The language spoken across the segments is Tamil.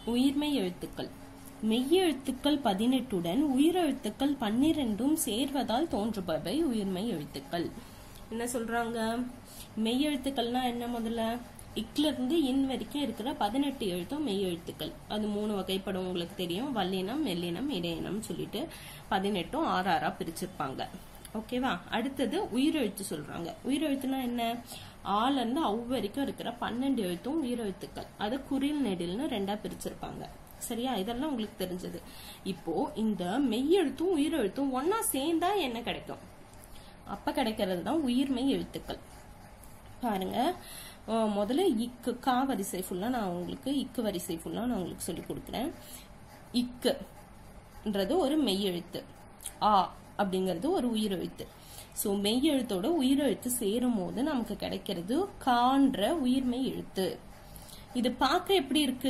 உயிர்மெய் எழுத்துக்கள் மெய்யெழுத்துக்கள் பதினெட்டுடன் உயிரெழுத்துக்கள் பன்னிரெண்டும் சேர்வதால் தோன்றுபவை உயிர்மெய் எழுத்துக்கள் என்ன சொல்றாங்க மெய்யெழுத்துக்கள்னா என்ன முதல்ல இக்ல இருந்து இன் வரைக்கும் இருக்கிற பதினெட்டு எழுத்தும் மெய் எழுத்துக்கள் அது மூணு வகைப்படும் உங்களுக்கு தெரியும் வல்லினம் மெல்லினம் இடையினம் சொல்லிட்டு பதினெட்டும் ஆறு ஆறா பிரிச்சிருப்பாங்க ஓகேவா அடுத்தது உயிரெழுத்து சொல்றாங்க உயிரெழுத்துனா என்ன ஆல இருந்து அவ் வரைக்கும் இருக்கிற பன்னெண்டு எழுத்தும் உயிரெழுத்துக்கள் அது குரில் நெடில்னு ரெண்டா பிரிச்சிருப்பாங்க சரியா இதெல்லாம் உங்களுக்கு தெரிஞ்சது இப்போ இந்த மெய்யெழுத்தும் உயிரெழுத்தும் ஒன்னா சேர்ந்தா என்ன கிடைக்கும் அப்ப கிடைக்கிறது தான் உயிர்மெய் எழுத்துக்கள் பாருங்க அஹ் முதல்ல இக்கு கா வரிசை ஃபுல்லா நான் உங்களுக்கு இக்கு வரிசை ஃபுல்லா நான் உங்களுக்கு சொல்லி கொடுக்குறேன் இக்குன்றது ஒரு மெய்யெழுத்து ஆ அப்படிங்கிறது ஒரு உயிரெழுத்து ஸோ மெய்யெழுத்தோட உயிரெழுத்து சேரும் போது நமக்கு கிடைக்கிறது கான்ற உயிர்மெய் எழுத்து இது பார்க்க எப்படி இருக்கு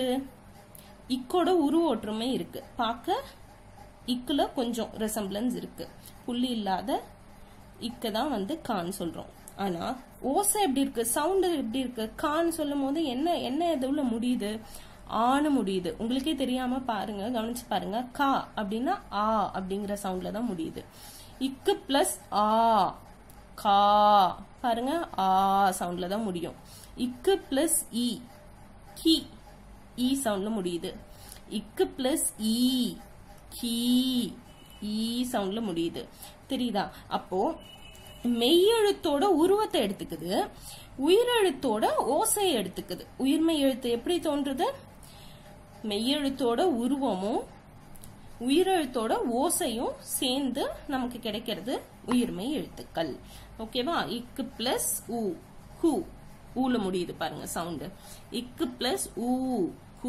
இக்கோட உருவ ஒற்றுமை இருக்கு பார்க்க இக்குல கொஞ்சம் ரெசம்பிளன்ஸ் இருக்கு புள்ளி இல்லாத இக்க தான் வந்து கான் சொல்றோம் ஆனா ஓசை எப்படி இருக்கு சவுண்ட் எப்படி இருக்கு கான் சொல்லும் போது என்ன என்ன எதுல முடியுது ஆன்னு முடியுது உங்களுக்கே தெரியாம பாருங்க கவனிச்சு பாருங்க கா அப்படின்னா ஆ அப்படிங்கிற சவுண்ட்ல தான் முடியுது இக்கு பிளஸ் ஆ கா பாருங்க ஆ சவுண்ட்ல தான் முடியும் இக்கு பிளஸ் இ கி இ சவுண்ட்ல முடியுது இக்கு பிளஸ் இ கீ ஈ சவுண்ட்ல முடியுது தெரியுதா அப்போ மெய்யெழுத்தோட உருவத்தை எடுத்துக்குது உயிரெழுத்தோட ஓசையை எடுத்துக்குது உயிர்மெய் எழுத்து எப்படி தோன்றுது மெய்யெழுத்தோட உருவமும் உயிரெழுத்தோட ஓசையும் சேர்ந்து நமக்கு கிடைக்கிறது உயிர்மெய் எழுத்துக்கள் ஓகேவா இக்கு பிளஸ் ஊ ஹூ ஊல முடியுது பாருங்க சவுண்டு இக்கு பிளஸ் ஊ ஹூ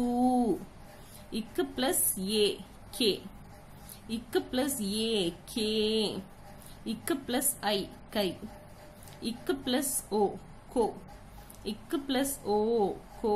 இக்கு பிளஸ் ஏ கே இக்கு பிளஸ் ஏ கே இக்கு பிளஸ் ஐ கை இக்கு பிளஸ் ஓ கோ இக்கு பிளஸ் ஓ கோ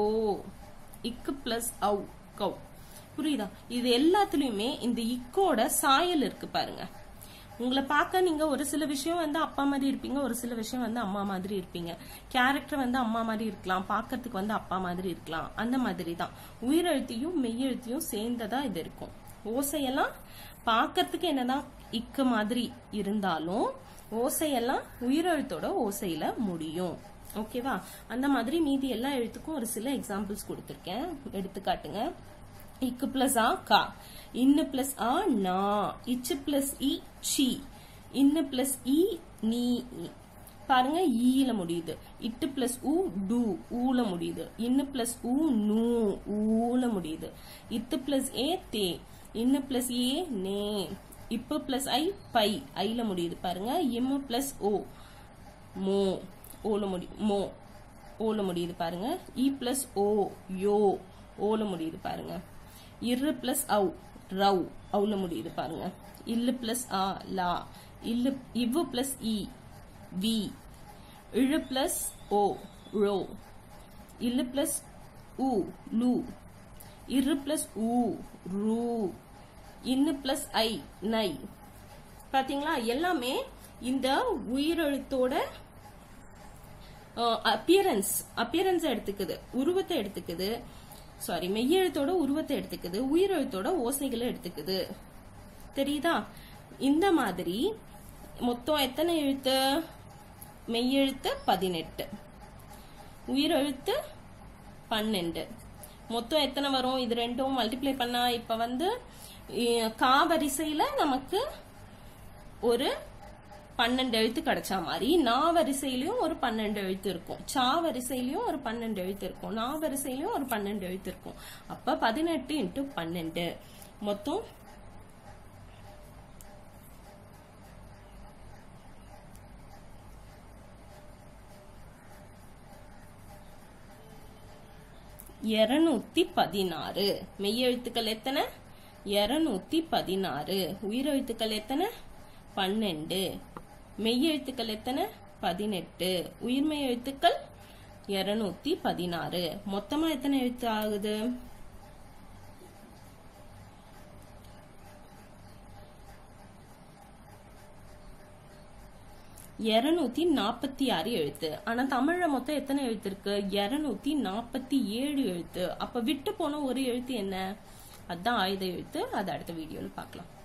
இக்கு பிளஸ் ஔ கௌ புரியுதா இது எல்லாத்துலயுமே இந்த இக்கோட சாயல் இருக்கு பாருங்க உங்களை பார்க்க நீங்க ஒரு சில விஷயம் வந்து அப்பா மாதிரி இருப்பீங்க ஒரு சில விஷயம் வந்து அம்மா மாதிரி இருப்பீங்க கேரக்டர் வந்து அம்மா மாதிரி இருக்கலாம் பார்க்கறதுக்கு வந்து அப்பா மாதிரி இருக்கலாம் அந்த மாதிரி தான் உயிரெழுத்தையும் மெய்யெழுத்தையும் சேர்ந்ததா இது இருக்கும் ஓசையெல்லாம் பார்க்கறதுக்கு என்னதான் இக்கு மாதிரி இருந்தாலும் ஓசையெல்லாம் உயிரெழுத்தோட ஓசையில முடியும் ஓகேவா அந்த மாதிரி மீதி எல்லா எழுத்துக்கும் ஒரு சில எக்ஸாம்பிள்ஸ் கொடுத்துருக்கேன் எடுத்துக்காட்டுங்க இக்கு பிளஸ் ஆ கா இன்னு பிளஸ் ஆ நா இச்சு பிளஸ் இ சி இன்னு பிளஸ் இ நீ இ. பாருங்க ஈல முடியுது இட்டு பிளஸ் ஊ டு ஊல முடியுது இன்னு பிளஸ் ஊ நூ ஊல முடியுது இத்து பிளஸ் ஏ தே இன்னு பிளஸ் ஏ நே இப்ப பிளஸ் ஐ பை ஐல முடியுது பாருங்க இம்மு பிளஸ் ஓ மோ ஓல முடி மோ ஓல முடியுது பாருங்க இ பிளஸ் ஓ யோ ஓல முடியுது பாருங்க இரு பிளஸ் அவு ரவ் அவுல முடியுது பாருங்க இல்லு பிளஸ் ஆ லா இல்லு இவ்வு பிளஸ் இ வி இழு பிளஸ் ஓ ழோ இல்லு பிளஸ் உ லு இரு பிளஸ் ஊ ரூ இன்னு பிளஸ் ஐ நை பாத்தீங்களா எல்லாமே இந்த உயிரெழுத்தோட அப்பியரன்ஸ் அப்பியரன்ஸ் எடுத்துக்குது உருவத்தை எடுத்துக்குது சாரி மெய்யெழுத்தோட உருவத்தை எடுத்துக்குது உயிரெழுத்தோட ஓசைகளை எடுத்துக்குது தெரியுதா இந்த மாதிரி மொத்தம் எத்தனை எழுத்து மெய்யெழுத்து பதினெட்டு உயிரெழுத்து பன்னெண்டு மொத்தம் எத்தனை வரும் இது ரெண்டும் மல்டிப்ளை பண்ணா இப்ப வந்து இ- கா வரிசையில நமக்கு ஒரு பன்னெண்டு எழுத்து கிடைச்சா மாதிரி நா வரிசையிலயும் ஒரு பன்னெண்டு எழுத்து இருக்கும் சா வரிசையிலயும் ஒரு பன்னெண்டு எழுத்து இருக்கும் நா வரிசையிலயும் ஒரு பன்னெண்டு எழுத்து இருக்கும் அப்ப பதினெட்டு இன்ட்டு பன்னெண்டு மொத்தம் இருநூத்தி பதினாறு மெய்யெழுத்துக்கள் எத்தனை இருநூத்தி பதினாறு உயிரெழுத்துக்கள் எத்தனை பன்னெண்டு மெய்யெழுத்துக்கள் எத்தனை பதினெட்டு உயிர்மெய் எழுத்துக்கள் இருநூத்தி பதினாறு மொத்தமா எத்தனை எழுத்து ஆகுது இருநூத்தி நாற்பத்தி ஆறு எழுத்து ஆனா தமிழ்ல மொத்தம் எத்தனை எழுத்து இருக்கு இருநூத்தி நாற்பத்தி ஏழு எழுத்து அப்ப விட்டு போன ஒரு எழுத்து என்ன அதான் ஆயுத எழுத்து அதை அடுத்த வீடியோல பார்க்கலாம்